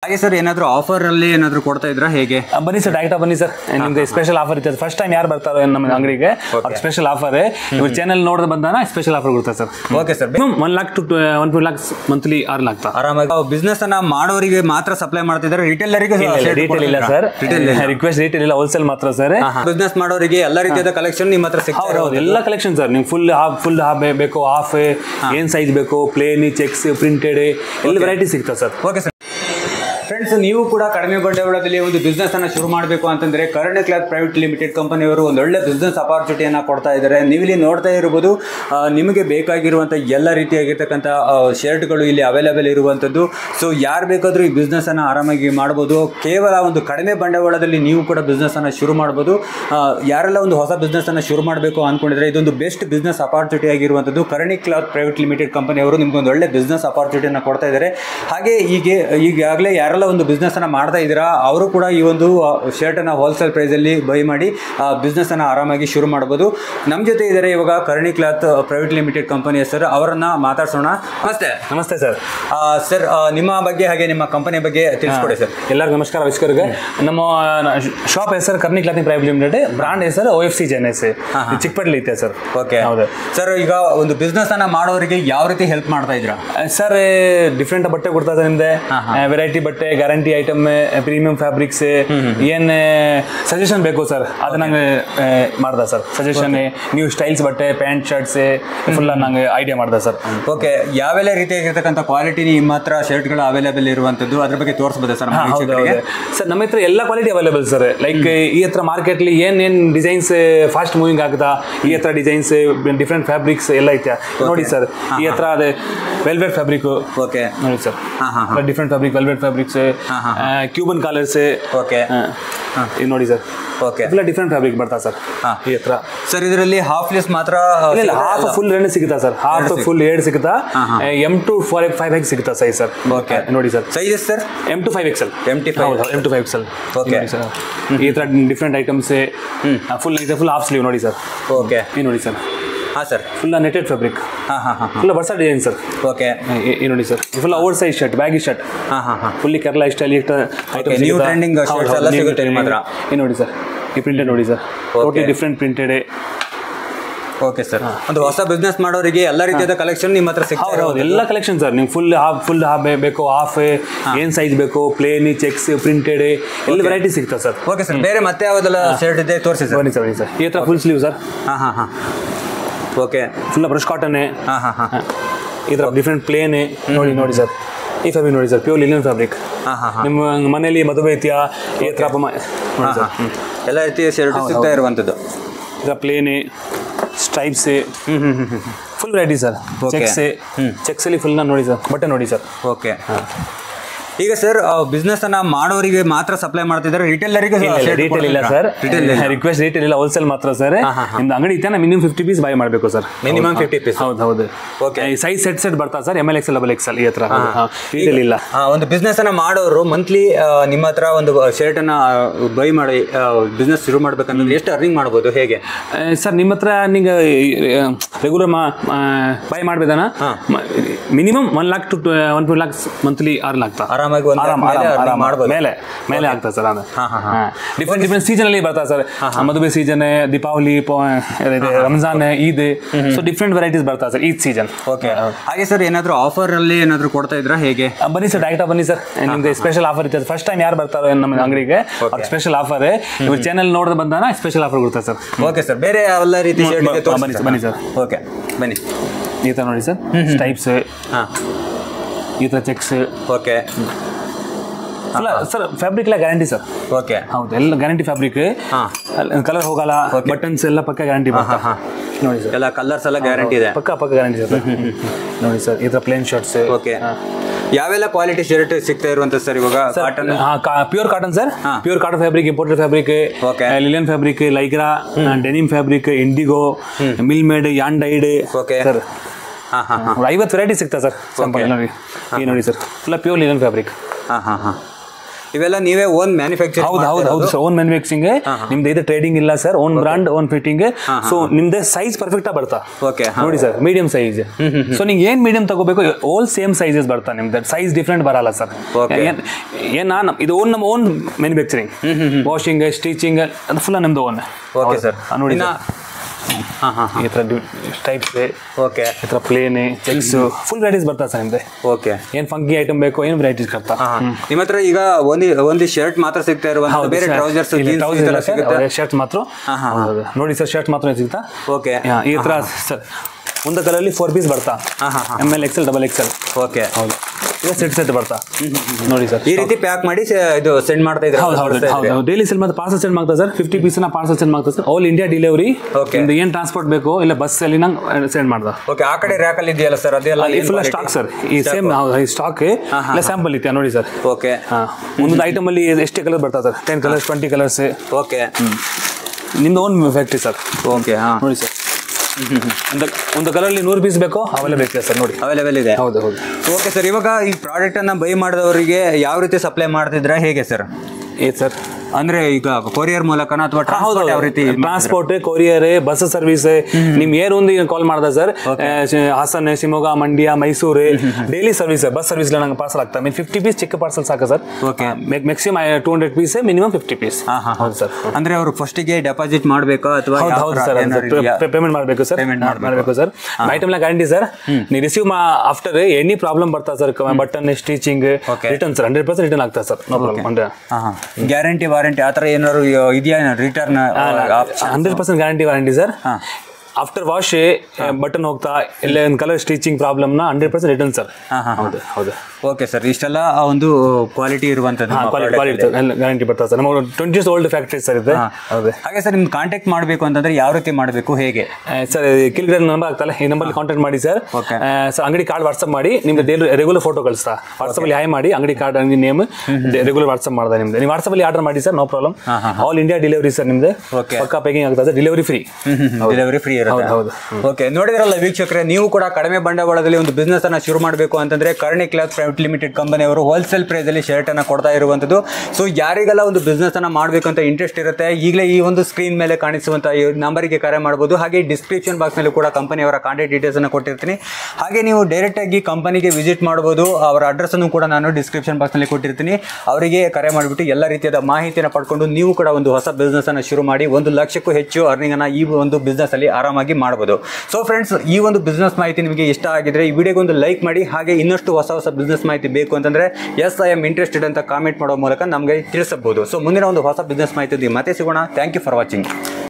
ಹಾಗೆ ಸರ್ ಏನಾದರೂ ಆಫರ್ ಅಲ್ಲಿ ಏನಾದರೂ ಕೊಡ್ತಾ ಇದ್ರಾ ಹೇಗೆ ಆ, ಬನ್ನಿ ಸರ್ ಡೈರೆಕ್ಟ್ ಬನ್ನಿ ಸರ್ ನಿಮ್ಗೆ ಸ್ಪೆಷಲ್ ಆಫರ್ ಇರ್ತದೆ ಫಸ್ಟ್ ಟೈಮ್ ಯಾರು ಬರ್ತಾರೋ ನಮ್ಮ ಅಂಗಡಿಗೆ ಅವ್ರಿಗೆ ಸ್ಪೆಷಲ್ ಆಫರ್ ಇವ್ರ ಚಾನಲ್ ನೋಡಿದ್ರೆ ಬಂದಾನ ಸ್ಪೆಷಲ್ ಆಫರ್ ಕೊಡ್ತಾರೆ sir okay sir one lakh to one two lakhs monthly earn ಆಗ್ತಾ ಆರಾಮಾಗಿ ಬಿಸ್ನೆಸ್ ಅನ್ನ ಮಾಡೋರಿಗೆ ಮಾತ್ರ ಸಪ್ಲೈ ಮಾಡ್ತಿದ್ದಾರೆ ರಿಟೇಲರಿಗೆ ರಿಟೇಲ್ ಇಲ್ಲ ಸರ್ ರಿಕ್ವೆಸ್ಟ್ ರಿಟೇಲ್ ಇಲ್ಲ ಹೋಲ್ಸೇಲ್ ಮಾತ್ರ ಸರ್ ಬಿಸ್ನೆಸ್ ಮಾಡೋರಿಗೆ ಎಲ್ಲ ರೀತಿಯಾದ ಕಲೆಕ್ಷನ್ ನಿಮ್ಮ ಹತ್ರ ಸಿಗ್ತಾ ಹೌದು ಹೌದು ಎಲ್ಲ ಕಲೆಕ್ಷನ್ ಸರ್ ನೀವು ಫುಲ್ ಹಾಫ್ ಫುಲ್ ಹಾಫ್ ಬೇಕು ಹಾಫ್ ಏನ್ ಸೈಜ್ ಬೇಕು ಪ್ಲೇನ್ ಚೆಕ್ಸ್ ಪ್ರಿಂಟೆಡ್ ಎಲ್ಲ ವೆರೈಟಿ ಸಿಗ್ತದೆ ಸರ್ ಓಕೆ ಸರ್ ಫ್ರೆಂಡ್ಸ್ ನೀವು ಕೂಡ ಕಡಿಮೆ ಬಂಡವಾಳದಲ್ಲಿ ಒಂದು ಬಿಸ್ನೆಸ್ ಅನ್ನ ಶುರು ಮಾಡಬೇಕು ಅಂತಂದ್ರೆ ಕರ್ಣ ಕ್ಲಾತ್ ಪ್ರೈವೇಟ್ ಲಿಮಿಟೆಡ್ ಕಂಪನಿಯವರು ಒಂದು ಒಳ್ಳೆ ಬಿಸ್ನೆಸ್ ಅಪಾರ್ಚುನಿಟಿಯನ್ನ ಕೊಡ್ತಾ ಇದ್ದಾರೆ ನೀವಿಲ್ಲಿ ನೋಡ್ತಾ ಇರಬಹುದು ಆ, ನಿಮಗೆ ಬೇಕಾಗಿರುವಂಥ ಎಲ್ಲ ರೀತಿಯಾಗಿರ್ತಕ್ಕಂಥ ಶರ್ಟ್ಗಳು ಇಲ್ಲಿ ಅವೈಲೇಬಲ್ ಇರುವಂಥದ್ದು ಸೊ ಯಾರು ಬೇಕಾದರೂ ಈ ಬಿಸ್ನೆಸ್ ಅನ್ನ ಆರಾಮಾಗಿ ಮಾಡ್ಬೋದು ಕೇವಲ ಒಂದು ಕಡಿಮೆ ಬಂಡವಾಳದಲ್ಲಿ ನೀವು ಕೂಡ ಬಿಸ್ನೆಸ್ ಅನ್ನ ಶುರು ಮಾಡ್ಬೋದು ಆ, ಯಾರೆಲ್ಲ ಒಂದು ಹೊಸ ಬಿಸ್ನೆಸ್ ಅನ್ನ ಶುರು ಮಾಡಬೇಕು ಅನ್ಕೊಂಡಿದ್ರೆ ಇದೊಂದು ಬೆಸ್ಟ್ ಬಿಸ್ನೆಸ್ ಅಪಾರ್ಚುನಿಟಿ ಆಗಿರುವಂಥದ್ದು ಕರ್ಣಿ ಕ್ಲಾತ್ ಪ್ರೈವೇಟ್ ಲಿಮಿಟೆಡ್ ಕಂಪನಿಯವರು ನಿಮ್ಗೆ ಒಂದು ಒಳ್ಳೆ ಬಿಸ್ನೆಸ್ ಅಪಾರ್ಚುನಿಟಿಯನ್ನು ಕೊಡ್ತಾ ಇದ್ದಾರೆ ಹಾಗೆ ಈಗ ಈಗಾಗಲೇ ಯಾರೆಲ್ಲ ಒಂದು ಬಿಸ್ನೆಸ್ ಅನ್ನ ಮಾಡ್ತಾ ಇದ್ದೀರಾ ಅವರು ಕೂಡ ಈ ಒಂದು ಶರ್ಟ್ ಅನ್ನ ಹೋಲ್ಸೇಲ್ ಪ್ರೈಸ್ ಅಲ್ಲಿ ಬೈ ಮಾಡಿ ಬಿಸ್ನೆಸ್ ಅನ್ನ ಆರಾಮಾಗಿ ಶುರು ಮಾಡಬಹುದು ನಮ್ಮ ಜೊತೆ ಇದ್ದಾರೆ ಇವಾಗ Karni cloth private limited company ಹೆಸರು ಅವರನ್ನ ಮಾತಾಡ್ಸೋಣ ನಮಸ್ತೆ ನಮಸ್ತೆ ಸರ್ ಸರ್ ನಿಮ್ಮ ಬಗ್ಗೆ ಹಾಗೆ ನಿಮ್ಮ ಕಂಪನಿ ಬಗ್ಗೆ ತಿಳಿಸ್ಕೊಡಿ ಸರ್ ಎಲ್ಲರಿಗೂ ನಮಸ್ಕಾರ ವೀಕ್ಷಕರಿಗೆ ನಮ್ಮ ಶಾಪ್ ಹೆಸರು Karni clothing private limited brand ಹೆಸರು O F C gen S ಚಿಕ್ಕಪೇಟೆಲಿ ಐತೆ ಸರ್ ಓಕೆ ಹೌದು ಸರ್ ಈಗ ಒಂದು ಬಿಸ್ನೆಸ್ ಅನ್ನ ಮಾಡೋರಿಗೆ ಯಾವ ರೀತಿ ಹೆಲ್ಪ್ ಮಾಡ್ತಾ ಇದ್ದೀರಾ ಸರ್ ಡಿಫ್ರೆಂಟ್ ಬಟ್ಟೆ ಕೊಡ್ತಾ ಇದ್ದಾರೆ ನಿಮ್ದೆ ವೆರೈಟಿ ಬಟ್ಟೆ ಗ್ಯಾರಂಟಿ ಐಟಮ್ ಪ್ರೀಮಿಯಂ ಫ್ಯಾಬ್ರಿಕ್ಸ್ ಏನ್ ಸಜೆಷನ್ ಬೇಕು ಸರ್ ಅದು ನಂಗೆ ಮಾಡ್ದ ಸರ್ ಸಜೆಷನ್ ನ್ಯೂ ಸ್ಟೈಲ್ಸ್ ಬಟ್ಟೆ ಪ್ಯಾಂಟ್ ಶರ್ಟ್ಸ್ ಫುಲ್ ನಂಗೆ ಐಡಿಯಾ ಮಾಡ್ದ ಸರ್ ಓಕೆ ಯಾವೆಲ್ಲ ರೀತಿಯಾಗಿರ್ತಕ್ಕಂಥ ಕ್ವಾಲಿಟಿ ನಿಮ್ಮ ಹತ್ರ ಶರ್ಟ್ಗಳು ಅವೈಲೇಬಲ್ ಇರುವಂಥದ್ದು ಅದ್ರ ಬಗ್ಗೆ ತೋರಿಸ್ಬೋದಾ ಸರ್ ನಮ್ಮ ಹೌದು ವೀಕ್ಷಕರಿಗೆ? ಹೌದು ಸರ್ ನಮ್ಮ ಹತ್ರ ಎಲ್ಲ ಕ್ವಾಲಿಟಿ ಅವೈಲೇಬಲ್ ಸರ್ ಲೈಕ್ ಈ ಹತ್ರ ಮಾರ್ಕೆಟ್ಲಿ ಏನ್ ಏನ್ ಡಿಸೈನ್ಸ್ ಫಾಸ್ಟ್ ಮೂವಿಂಗ್ ಆಗ್ತಾ ಈ ಹತ್ರ ಡಿಸೈನ್ಸ್ ಡಿಫ್ರೆಂಟ್ ಫ್ಯಾಬ್ರಿಕ್ಸ್ ಎಲ್ಲ ಐತೆ ನೋಡಿ ಸರ್ ಈ ಹತ್ರ ಅದೇ ವೆಲ್ವೆಟ್ ಫ್ಯಾಬ್ರಿಕ್ ಓಕೆ ನೋಡಿ ಸರ್ ಹಾ, ಹಾ, different fabric velvet fabrics Cuban collars okay ಇದು ನೋಡಿ ಸರ್ ಓಕೆ ಎಲ್ಲ ಡಿಫ್ರೆಂಟ್ ಫ್ಯಾಬ್ರಿಕ್ ಬರ್ತಾ ಸರ್ ಹಾ. ಈ ಹತ್ರ ಸರ್ ಇದರಲ್ಲಿ ಹಾಫ್ ಲೆಸ್ ಮಾತ್ರ ಇಲ್ಲ ಹಾಫ್ ಫುಲ್ ಎರಡು ಸಿಗುತ್ತಾ ಸರ್ ಹಾಫ್ ಫುಲ್ ಎರಡು ಸಿಗುತ್ತಾ M to four five X ಸಿಗುತ್ತಾ ಸೈಜ್ ಸರ್ Okay. ನೋಡಿ sir sizes sir M to five XL MT5. M to five XL Okay. Sir ಈ ಥರ ಡಿಫ್ರೆಂಟ್ ಐಟಮ್ಸ್ ಫುಲ್ ಇದೆ ಫುಲ್ ಹಾಫ್ ಸ್ಲೀವ್ ನೋಡಿ sir okay ಈ ನೋಡಿ ಸರ್ ಹಾಂ sir full netted fabric ಹಾಂ ಹಾಂ ಹಾಂ ಫುಲ್ ಬರ್ಸ ಡಿಸೈನ್ ಸರ್ ಓಕೆ ಈ ನೋಡಿ sir full over size shirt baggy shirt ಹಾಂ ಹಾಂ ಹಾಂ fully Kerala style Okay, new trending shirts ಎಲ್ಲ ಸಿಗುತ್ತೆ ನಿಮ್ಮ ಹತ್ರ. ಈ ನೋಡಿ ಸರ್ ಈ ಪ್ರಿಂಟೆಡ್ ನೋಡಿ sir totally different printed okay sir ಒಂದು ಹೊಸ ಬಿಸ್ನೆಸ್ ಮಾಡೋರಿಗೆ ಎಲ್ಲ ರೀತಿಯಾದ ಕಲೆಕ್ಷನ್ ನಿಮ್ಮ ಹತ್ರ ಸಿಗ್ತಾ ಹೌದು ಹೌದು ಎಲ್ಲ ಕಲೆಕ್ಷನ್ ಸರ್ ನೀವು ಫುಲ್ ಹಾಫ್ ಫುಲ್ ಹಾಫ್ ಬೇಕು ಹಾಫ್ ಏನ್ ಸೈಜ್ ಬೇಕು ಪ್ಲೇನ್ ಚೆಕ್ಸ್ ಪ್ರಿಂಟೆಡ್ ಎಲ್ಲ ವೆರೈಟಿ ಸಿಗ್ತದೆ ಸರ್ ಓಕೆ ಸರ್ ಬೇರೆ ಮತ್ತೆ ಯಾವುದೆಲ್ಲ ಶರ್ಟ್ ಇದೆ ತೋರಿಸಿ ಸರ್ ಬನ್ನಿ ಸರ್ ಬನ್ನಿ ಸರ್ ಈ ಹತ್ರ ಫುಲ್ ಸ್ಲೀವ್ ಸರ್ ಹಾಂ ಹಾಂ ಹಾಂ ಓಕೆ ಫುಲ್ ಬ್ರಷ್ ಕಾಟನ್ ಹಾಂ ಹಾಂ ಹಾಂ ಈ ಥರ ಡಿಫ್ರೆಂಟ್ ಪ್ಲೇನ್ ನೋಡಿ ನೋಡಿ ಸರ್ ಈ ಫ್ಯಾಬ್ರಿಕ್ ನೋಡಿ ಸರ್ ಪ್ಯೂರ್ ಲಿನನ್ ಫ್ಯಾಬ್ರಿಕ್ ಹಾಂ ಹಾಂ ಹಾಂ ನಿಮ್ಮ ಮನೆಯಲ್ಲಿ ಮದುವೆ ಐತಿಯಾ ಈ ಥರ ಅಪ್ಪ ಮ- ನೋಡಿ ಸರ್ ಎಲ್ಲ ರೀತಿಯ ಶರ್ಟ್ ಸಿಗ್ತಾ ಇರುವಂಥದ್ದು ಈ ಥರ plain stripes full variety sir Okay. Checks ಚೆಕ್ಸಲ್ಲಿ ಫುಲ್ ನೋಡಿ ಸರ್ ಬಟ್ಟೆ ನೋಡಿ ಸರ್ ಓಕೆ ಈಗ ಸರ್ ಬಿಸ್ನೆಸ್ ಅನ್ನ ಮಾಡೋರಿಗೆ ಮಾತ್ರ ಸಪ್ಲೈ ಮಾಡ್ತಿದ್ದಾರೆ ರಿಟೇಲರಿಗೆ ರಿಟೇಲ್ ಇಲ್ಲ ಸರ್ ರಿಕ್ವೆಸ್ಟ್ ರಿಟೇಲ್ ಇಲ್ಲ ಹೋಲ್ಸೇಲ್ ಮಾತ್ರ ಸರ್ ನಿಮ್ದು ಅಂಗಡಿ ಇತ್ತಾನೆ ಮಿನಿಮಮ್ ಫಿಫ್ಟಿ ಪೀಸ್ ಬೈ ಮಾಡಬೇಕು ಸರ್ ಮಿನಿಮಮ್ ಫಿಫ್ಟಿ ಪೀಸ್ ಹೌದು ಹೌದು Okay. ಸೈಜ್ ಸೆಟ್ ಸೆಟ್ ಬರ್ತಾ sir M L X double X L ಈ ಹತ್ರ ರಿಟೇಲ್ ಇಲ್ಲ ಒಂದು ಬಿಸ್ನೆಸ್ ಅನ್ನ ಮಾಡೋರು ಮಂತ್ಲಿ ನಿಮ್ಮ ಹತ್ರ ಒಂದು ಶರ್ಟ್ ಅನ್ನ ಬೈ ಮಾಡಿ ಬಿಸ್ನೆಸ್ ಶುರು ಮಾಡ್ಬೇಕಂದ್ರೆ ಎಷ್ಟು ಅರ್ನಿಂಗ್ ಮಾಡ್ಬೋದು ಹೇಗೆ ಸರ್ ನಿಮ್ಮ ಹತ್ರ ನಿಂಗೆ ರೆಗ್ಯುಲರ್ ಬೈ ಮಾಡ್ಬೇಕನ minimum one lakh to one two lakhs monthly earn ಆಗ್ತಾ ಆರಾಮಾಗಿ ಒಂದು ಆರಾಮ್ ಮೇಲೆ ಆರಾಮ್ earning ಆರಾಮ್ ಮಾಡ್ಬೋದು. ಮೇಲೆ ಮೇಲೆ ಆಗ್ತದೆ ಸರ್ ಅದು ಹಾ, ಹಾ, ಹಾ. ಡಿಫ್ರೆಂಟ್ ಡಿಫ್ರೆಂಟ್ ಸೀಸನ್ ಅಲ್ಲಿ ಬರ್ತಾ ಸರ್ ಮದುವೆ ಸೀಸನ್ ದೀಪಾವಳಿ ಪ- ಇದೆ, Ramzan Eid so different varieties ಬರ್ತಾ ಸರ್ ಈದ್ ಸೀಸನ್ ಓಕೆ ಹಾಗೆ ಸರ್ ಏನಾದರೂ ಆಫರ್ ಅಲ್ಲಿ ಏನಾದರೂ ಕೊಡ್ತಾ ಇದ್ರಾ ಹೇಗೆ ಬನ್ನಿ ಸರ್ ಡೈರೆಕ್ಟ್ ಬನ್ನಿ ಸರ್ ನಿಮ್ಗೆ ಸ್ಪೆಷಲ್ ಆಫರ್ ಇರ್ತದೆ ಫಸ್ಟ್ ಟೈಮ್ ಯಾರು ಬರ್ತಾರೋ ನಮ್ಮ ಅಂಗಡಿಗೆ ಅವ್ರಿಗೆ ಸ್ಪೆಷಲ್ ಆಫರ್ ಇವ್ರ ಚಾನಲ್ ನೋಡಿದ್ರೆ ಬಂದಾನ ಸ್ಪೆಷಲ್ ಆಫರ್ ಕೊಡ್ತಾರೆ ಸರ್ ಓಕೆ ಸರ್ ಬೇರೆ ಎಲ್ಲ ರೀತಿ ಬ- ಶರ್ಟ್ ಬ- ಬನ್ನಿ ಸರ್, ಬನ್ನಿ ಸರ್. ಓಕೆ ಬನ್ನಿ ಈ ಥರ ನೋಡಿ ಸರ್ ಟೈಪ್ಸ್ ಹಾಂ ಈ ಥರ ಚೆಕ್ಸ್ ಓಕೆ ಅಲ್ಲ ಸರ್ ಫ್ಯಾಬ್ರಿಕ್ ಎಲ್ಲ ಗ್ಯಾರಂಟಿ ಸರ್ ಓಕೆ ಹೌದು ಎಲ್ಲ ಗ್ಯಾರಂಟಿ ಫ್ಯಾಬ್ರಿಕ್ ಹಾಂ ಕಲರ್ ಹೋಗಲ್ಲ ಬಟನ್ಸ್ ಎಲ್ಲ ಪಕ್ಕ ಗ್ಯಾರಂಟಿ ಬರ್ತಾ ಹಾಂ ನೋಡಿ ಸರ್ ಎಲ್ಲ ಕಲರ್ಸ್ ಎಲ್ಲ ಗ್ಯಾರಂಟಿ ಇದೆ ಪಕ್ಕ ಪಕ್ಕ ಗ್ಯಾರಂಟಿ ಸರ್ ನೋಡಿ ಸರ್ ಈ ಥರ ಪ್ಲೇನ್ ಶರ್ಟ್ಸ್ ಓಕೆ ಯಾವೆಲ್ಲ ಕ್ವಾಲಿಟಿ ಶರ್ಟ್ ಸಿಗ್ತಾ ಇರುವಂತ ಸರ್ ಇವಾಗ ಕಾಟನ್ ಪ್ಯೂರ್ ಕಾಟನ್ ಸರ್ ಹಾ. Pure cotton fabric imported fabric Okay. Linen fabric Lycra denim fabric indigo mill made yarn dyed Okay. Sir ಹಾಂ ಹಾಂ ಹಾಂ ಐವತ್ತು ವೆರೈಟಿ ಸಿಗ್ತಾ ಸರ್ ಸಂಪಲ್ ನೋಡಿ ಈ ನೋಡಿ sir full pure linen fabric ಹಾಂ ಹಾಂ ಹಾಂ ಇವೆಲ್ಲ ನೀವೇ ಓನ್ ಮ್ಯಾನುಫ್ಯಾಕ್ಚರ್ ಹೌದು ಹೌದು ಹೌದು ಸರ್ ಓನ್ ಮ್ಯಾನುಫ್ಯಾಕ್ಚರಿಂಗ್ ನಿಮ್ದು ಇದು ಟ್ರೇಡಿಂಗ್ ಇಲ್ಲ sir own brand own fitting so ನಿಮ್ದು ಸೈಜ್ ಪರ್ಫೆಕ್ಟ್ ಆಗಿ ಬರ್ತಾ ಓಕೆ ನೋಡಿ ಸರ್ ಮೀಡಿಯಂ ಸೈಜ್ ಸೊ ನಿಂಗೆ ಏನ್ ಮೀಡಿಯಂ ತಗೋಬೇಕು ಆಲ್ ಸೇಮ್ ಸೈಜಸ್ ಬರ್ತಾ ನಿಮ್ದು ಸೈಜ್ ಡಿಫ್ರೆಂಟ್ ಬರಲ್ಲ ಸರ್ Okay. ಏನ್ ನಮ್ ಇದು ಓನ್ ನಮ್ಮ ಓನ್ ಮ್ಯಾನುಫ್ಯಾಕ್ಚರಿಂಗ್ ವಾಷಿಂಗ್ ಸ್ಟಿಚಿಂಗ್ ಅದು ಫುಲ್ ನಮ್ದು ಓನ್ ಓಕೆ ಸರ್ ನೋಡಿ ಇನ್ನ ಹಾಂ ಹಾಂ ಈ ಥರ ಟೈಪ್ಸ್ ಈ ಓಕೆ ಥರ ಪ್ಲೇನ್ ಚೆಕ್ಸ್ ಫುಲ್ ವೆರೈಟೀಸ್ ಬರ್ತಾ ಸರ್ ನಿಮ್ದು ಓಕೆ ಏನ್ ಫಂಕಿ ಐಟಮ್ ಬೇಕು ಏನ್ ವೆರೈಟೀಸ್ ಕರ್ತಾ ನಿಮ್ಮ ಹತ್ರ ಈಗ ಒಂದು ಒಂದು ಶರ್ಟ್ ಮಾತ್ರ ಸಿಗ್ತಾ ಇರುವಂತ ಬೇರೆ ಟ್ರೌಸರ್ಸ್ ಸಿಗುತ್ತೆ ಶರ್ಟ್ ಮಾತ್ರ ಹೌದು. ನೋಡಿ ಸರ್ ಶರ್ಟ್ ಮಾತ್ರ ಸಿಗ್ತಾ ಓಕೆ ಯಾ, ಈ ತರ ಸರ್ ಒಂದು ಕಲರ್ಲಿ ಫೋರ್ ಪೀಸ್ ಬರ್ತಾ ಹಾ, ಹಾ, ಹಾ. M L XL double XL okay ಹೌದು ಇದು ಸೆಟ್ ಸೆಟ್ ಬರ್ತಾ ನೋಡಿ ಸರ್ ಈ ರೀತಿ ಪ್ಯಾಕ್ ಮಾಡಿ ಸ- ಇದು ಸೆಂಡ್ ಮಾಡ್ತಾ ಇದ್ರೆ ಹೌದು ಹೌದು ಹೌದು ಡೈಲಿ ಸೆಲ್ ಮತ್ತೆ ಪಾರ್ಸಲ್ ಸೆಂಡ್ ಮಾಡ್ತಾ ಸರ್ ಫಿಫ್ಟಿ ಪೀಸ್ ನ ಪಾರ್ಸಲ್ ಸೆಂಡ್ ಮಾಡ್ತಾ sir all India delivery Okay. ನಿಮ್ದು ಏನ್ ಟ್ರಾನ್ಸ್ಪೋರ್ಟ್ ಬೇಕು ಇಲ್ಲ ಬಸ್ ಅಲ್ಲಿ ನಂಗೆ ಸೆಂಡ್ ಮಾಡ್ದ ಓಕೆ ಆ ಕಡೆ ರ್ಯಾಕ್ ಅಲ್ಲಿ ಇದೆಯಲ್ಲ ಸರ್ ಅದೆಲ್ಲ ಅಲ್ಲಿ ಫುಲ್ ಸ್ಟಾಕ್ ಸರ್ ಈ ಸೇಮ್ ಸ್ಟಾಕ್ ಇಲ್ಲ ಸ್ಯಾಂಪಲ್ ಇತ್ಯಾ ನೋಡಿ ಸರ್ ಓಕೆ ಹಾ ಒಂದೊಂದು ಐಟಮ್ ಅಲ್ಲಿ ಎಷ್ಟೇ ಕಲರ್ ಬರ್ತಾ sir ten colours twenty colours okay ನಿಮ್ದು ಓನ್ ಫ್ಯಾಕ್ಟ್ರಿ ಸರ್ ಓಕೆ ಹಾ ನೋಡಿ ಸರ್ ಒಂದು ಒಂದು ಕಲರ್ಲಿ ನೂರು ಪೀಸ್ ಬೇಕೋ ಅವೆಲ್ಲ ಬೇಕು ಸರ್ ನೋಡಿ ಅವೈಲೇಬಲ್ ಇದೆ ಹೌದು ಹೌದು ಓಕೆ ಸರ್ ಇವಾಗ ಈ ಪ್ರಾಡಕ್ಟ್ ಅನ್ನ ಬೈ ಮಾಡಿದವರಿಗೆ ಯಾವ ರೀತಿ ಸಪ್ಲೈ ಮಾಡ್ತಿದ್ರ ಹೇಗೆ ಸರ್ ಏ ಸರ್ ಅಂದ್ರೆ ಈಗ ಕೊರಿಯರ್ ಮೂಲಕನ ಅಥವಾ ಟ್ರಾನ್ಸ್ಪೋರ್ಟ್ ಯಾವ ರೀತಿ ಟ್ರಾನ್ಸ್ಪೋರ್ಟ್ ಕೊರಿಯರ್ ಬಸ್ ಸರ್ವಿಸ್ ನಿಮ್ ಏನ್ ಒಂದು ಕಾಲ್ ಮಾಡ್ದ sir Hassan Shivamogga Mandya Mysuru daily service bus service ನಂಗೆ ಪಾರ್ಸಲ್ ಆಗ್ತಾ ಮೀನ್ ಫಿಫ್ಟಿ ಪೀಸ್ ಚಿಕ್ಕ ಪಾರ್ಸಲ್ ಸಾಕ sir Okay. Maximum two hundred piece minimum fifty piece ಹಾ, ಹಾ, ಹೌದು ಸರ್ ಅಂದ್ರೆ ಅವರು ಫಸ್ಟಿಗೆ ಡೆಪಾಸಿಟ್ ಮಾಡಬೇಕಾ ಅಥವಾ ಹೌದು ಯಾವ ಹೌದು ಥರ ಸರ್ ಏನಾದ್ರು ಇದೆಯಾ? ಪೇಮೆಂಟ್ ಮಾಡಬೇಕು ಸರ್ Payment ಮಾಡ್ಬೇಕು. ಮಾಡಬೇಕು ಸರ್ ಐಟಮ್ ನ ಗ್ಯಾರಂಟಿ ಸರ್ ನೀವು ರಿಸೀವ್ ಆಫ್ಟರ್ ಎನಿ ಪ್ರಾಬ್ಲಮ್ ಬರ್ತಾ sir button stitching Okay. Return sir hundred percent return ಆಗ್ತಾ ಸರ್ ನೋ ಪ್ರಾಬ್ಲಮ್ ಹಾ, ಹಾ. ಗ್ಯಾರಂಟಿ ವಾರಂಟಿ ಆ ಥರ ಏನಾದ್ರು ಇದೆಯಾ return hundred percent guarantee warranty sir after wash button ಹೋಗ್ತಾ ಇಲ್ಲ ಒಂದು ಕಲರ್ ಸ್ಟಿಚಿಂಗ್ ಪ್ರಾಬ್ಲಮ್ ನ ಹಂಡ್ರೆಡ್ ಪರ್ಸೆಂಟ್ ರಿಟರ್ನ್ ಸರ್ ಹಾ, ಹಾ, ಹಾ. ಹೌದು ಹೌದು ಓಕೆ ಸರ್ ಇಷ್ಟೆಲ್ಲ ಆ ಒಂದು ಕ್ವಾಲಿಟಿ ಇರುವಂತದ್ದು ನಿಮ್ಮ product ಕ್ವಾಲಿಟಿ ಅಲ್ಲಿ. ಗ್ಯಾರಂಟಿ ಬರ್ತದೆ ಸರ್ ನಮ್ಮ twenty years old factory sir ಇದೆ ಹಾ. ಹೌದು ಹಾಗೆ ಸರ್ ನಿಮ್ಗೆ ಕಾಂಟ್ಯಾಕ್ಟ್ ಮಾಡಬೇಕು ಅಂತಂದ್ರೆ ಯಾವ ರೀತಿ ಮಾಡಬೇಕು ಹೇಗೆ ಸರ್ ಕಿಲ್ಗ್ರೆ ನಂಬರ್ ಆಗ್ತಲ್ಲ ಈ ನಂಬರ್ ಕಾಂಟ್ಯಾಕ್ಟ್ ಮಾಡಿ ಸರ್ Okay. ಸರ್ ಅಂಗಡಿ ಕಾರ್ಡ್ ವಾಟ್ಸಪ್ ಮಾಡಿ ನಿಮ್ದು ರೆಗ್ಯುಲರ್ ಫೋಟೋ ಕಳಿಸ್ತಾ ವಾಟ್ಸಪ್ ಅಲ್ಲಿ ಹಾಯ್ ಮಾಡಿ ಅಂಗಡಿ ಕಾರ್ಡ್ ಅಂಗಡಿ ನೇಮ್ ರೆಗ್ಯುಲರ್ ವಾಟ್ಸಪ್ ಮಾಡ್ದೆ ನಿಮ್ದು ನೀವು ವಾಟ್ಸಪ್ ಅಲ್ಲಿ ಆರ್ಡರ್ ಮಾಡಿ sir no problem all India delivery sir ನಿಮ್ದು Okay. ಪಕ್ಕಾ ಪ್ಯಾಕಿಂಗ್ ಆಗ್ತದೆ ಡೆಲಿವರಿ ಫ್ರೀ ಡೆಲಿವರಿ ಫ್ರೀ ಇರುತ್ತೆ ಹೌದು, ಓಕೆ ನೋಡಿದ್ರಲ್ಲ ವೀಕ್ಷಕರೇ ನೀವು ಕೂಡ ಕಡಿಮೆ ಬಂಡವಾಳದಲ್ಲಿ ಒಂದು ಬಿಸ್ನೆಸ್ ಅನ್ನ ಶುರು ಮಾಡಬೇಕು ಅಂತಂದ್ರೆ ಕರ್ಣಿ ಕ್ಲಾತ್ ಪ್ರೈವೇಟ್ ಲಿಮಿಟೆಡ್ ಕಂಪನಿಯವರು ಹೋಲ್ಸೇಲ್ ಪ್ರೈಸ್ ಅಲ್ಲಿ ಶರ್ಟ್ ಅನ್ನ ಕೊಡ್ತಾ ಇರುವಂತದ್ದು ಸೊ ಯಾರಿಗೆಲ್ಲ ಒಂದು ಬಿಸ್ನೆಸ್ ಅನ್ನ ಮಾಡಬೇಕು ಅಂತ ಇಂಟ್ರೆಸ್ಟ್ ಇರುತ್ತೆ ಈಗಲೇ ಈ ಒಂದು ಸ್ಕ್ರೀನ್ ಮೇಲೆ ಕಾಣಿಸುವಂತ ಈ ನಂಬರಿಗೆ ಕರೆ ಮಾಡಬಹುದು ಹಾಗೆ ಡಿಸ್ಕ್ರಿಪ್ಷನ್ ಬಾಕ್ಸ್ ನಲ್ಲಿ ಕೂಡ ಕಂಪನಿಯವರ ಕಾಂಟ್ಯಾಕ್ಟ್ ಡೀಟೇಲ್ಸ್ ಅನ್ನ ಕೊಟ್ಟಿರ್ತೀನಿ ಹಾಗೆ ನೀವು ಡೈರೆಕ್ಟ್ ಆಗಿ ಕಂಪನಿಗೆ ವಿಸಿಟ್ ಮಾಡಬಹುದು ಅವರ ಅಡ್ರೆಸ್ ಅನ್ನು ಕೂಡ ನಾನು ಡಿಸ್ಕ್ರಿಪ್ಷನ್ ಬಾಕ್ಸ್ ನಲ್ಲಿ ಕೊಟ್ಟಿರ್ತೀನಿ ಅವರಿಗೆ ಕರೆ ಮಾಡಿಬಿಟ್ಟು ಎಲ್ಲ ರೀತಿಯಾದ ಮಾಹಿತಿಯನ್ನು ಪಡ್ಕೊಂಡು ನೀವು ಕೂಡ ಒಂದು ಹೊಸ ಬಿಸ್ನೆಸ್ ಅನ್ನು ಶುರು ಮಾಡಿ ಒಂದು ಲಕ್ಷಕ್ಕೂ ಹೆಚ್ಚು ಅರ್ನಿಂಗ್ ಅನ್ನ ಈ ಒಂದು ಬಿಸ್ನೆಸ್ ಅಲ್ಲಿ ಆರಾಮಾಗಿ ಮಾಡಬಹುದು ಸೊ ಫ್ರೆಂಡ್ಸ್ ಈ ಒಂದು ಬಿಸ್ನೆಸ್ ಮಾಹಿತಿ ನಿಮಗೆ ಇಷ್ಟ ಆಗಿದ್ರೆ ಈ ವಿಡಿಯೋಗೆ ಒಂದು ಲೈಕ್ ಮಾಡಿ ಹಾಗೆ ಇನ್ನಷ್ಟು ಹೊಸ ಹೊಸ ಬಿಸ್ನೆಸ್ ಮಾಹಿತಿ ಬೇಕು ಅಂತಂದ್ರೆ ಎಸ್ ಐ ಎಮ್ ಇಂಟ್ರೆಸ್ಟೆಡ್ ಅಂತ ಕಾಮೆಂಟ್ ಮಾಡೋ ಮೂಲಕ ನಮಗೆ ತಿಳಿಸಬಹುದು ಸೊ ಮುಂದಿನ ಒಂದು ಹೊಸ ಬಿಸ್ನೆಸ್ ಮಾಹಿತಿ ಮತ್ತೆ ಸಿಗೋಣ ಥ್ಯಾಂಕ್ ಯು ಫಾರ್ ವಾಚಿಂಗ್